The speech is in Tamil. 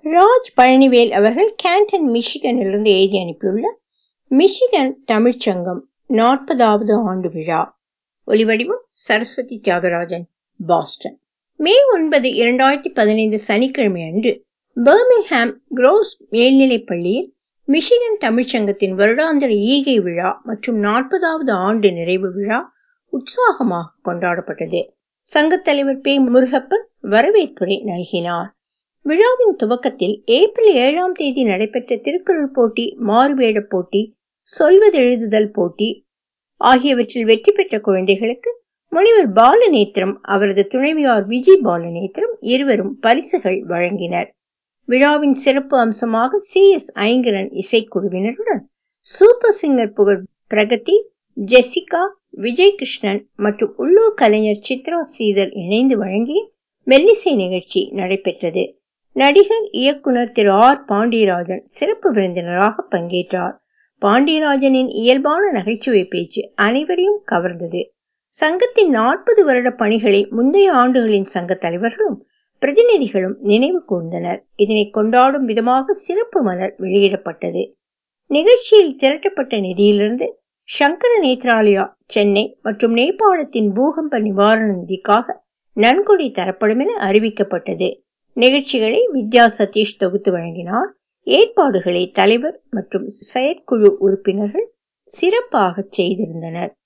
ராஜ் பழனிவேல் அவர்கள் கேண்டன் மிஷிகனிலிருந்து எழுதி அனுப்பியுள்ள மிஷிகன் தமிழ்ச்சங்கம் நாற்பதாவது ஆண்டு விழா ஒலிவடிவம் சரஸ்வதி தியாகராஜன் பாஸ்டன் மே ஒன்பது இரண்டாயிரத்தி பதினைந்து சனிக்கிழமை அன்று பர்மிங்ஹாம் குரோஸ் மேல்நிலைப் பள்ளியில் மிஷிகன் தமிழ்ச்சங்கத்தின் வருடாந்திர ஈகை விழா மற்றும் நாற்பதாவது ஆண்டு நிறைவு விழா உற்சாகமாக கொண்டாடப்பட்டது சங்கத் தலைவர் பே முருகப்பன் வரவேற்புரை நல்கினார் விழாவின் துவக்கத்தில் ஏப்ரல் ஏழாம் தேதி நடைபெற்ற திருக்குறள் போட்டி மாறுவேட போட்டி சொல்வதெழுதுதல் போட்டி ஆகியவற்றில் வெற்றி பெற்ற குழந்தைகளுக்கு முனிவர் பாலநேத்திரம் அவரது துணைவியார் விஜி பாலநேத்திரம் இருவரும் பரிசுகள் வழங்கினர் விழாவின் சிறப்பு அம்சமாக சி எஸ் ஐங்கரன் இசைக்குழுவினருடன் சூப்பர் சிங்கர் புகழ் பிரகதி ஜெசிகா விஜய் கிருஷ்ணன் மற்றும் உள்ளூர் கலைஞர் சித்ரா ஸ்ரீதர் இணைந்து வழங்கிய மெல்லிசை நிகழ்ச்சி நடைபெற்றது நடிகர் இயக்குனர் திரு ஆர் பாண்டியராஜன் சிறப்பு விருந்தினராக பங்கேற்றார் பாண்டியராஜனின் இயல்பான நகைச்சுவை பேச்சு அனைவரையும் கவர்ந்தது சங்கத்தின் நாற்பது வருட பணிகளை முந்தைய ஆண்டுகளின் சங்க தலைவர்களும் பிரதிநிதிகளும் நினைவு கூர்ந்தனர் இதனை கொண்டாடும் விதமாக சிறப்பு மலர் வெளியிடப்பட்டது நிகழ்ச்சியில் திரட்டப்பட்ட நிதியிலிருந்து சங்கர நேத்ராலயா சென்னை மற்றும் நேபாளத்தின் பூகம்ப நிவாரண நிதிக்காக நன்கொடை தரப்படும் என அறிவிக்கப்பட்டது நிகழ்ச்சிகளை வித்யா சதீஷ் தொகுத்து வழங்கினார் ஏற்பாடுகளை தலைவர் மற்றும் செயற்குழு உறுப்பினர்கள் சிறப்பாக செய்திருந்தனர்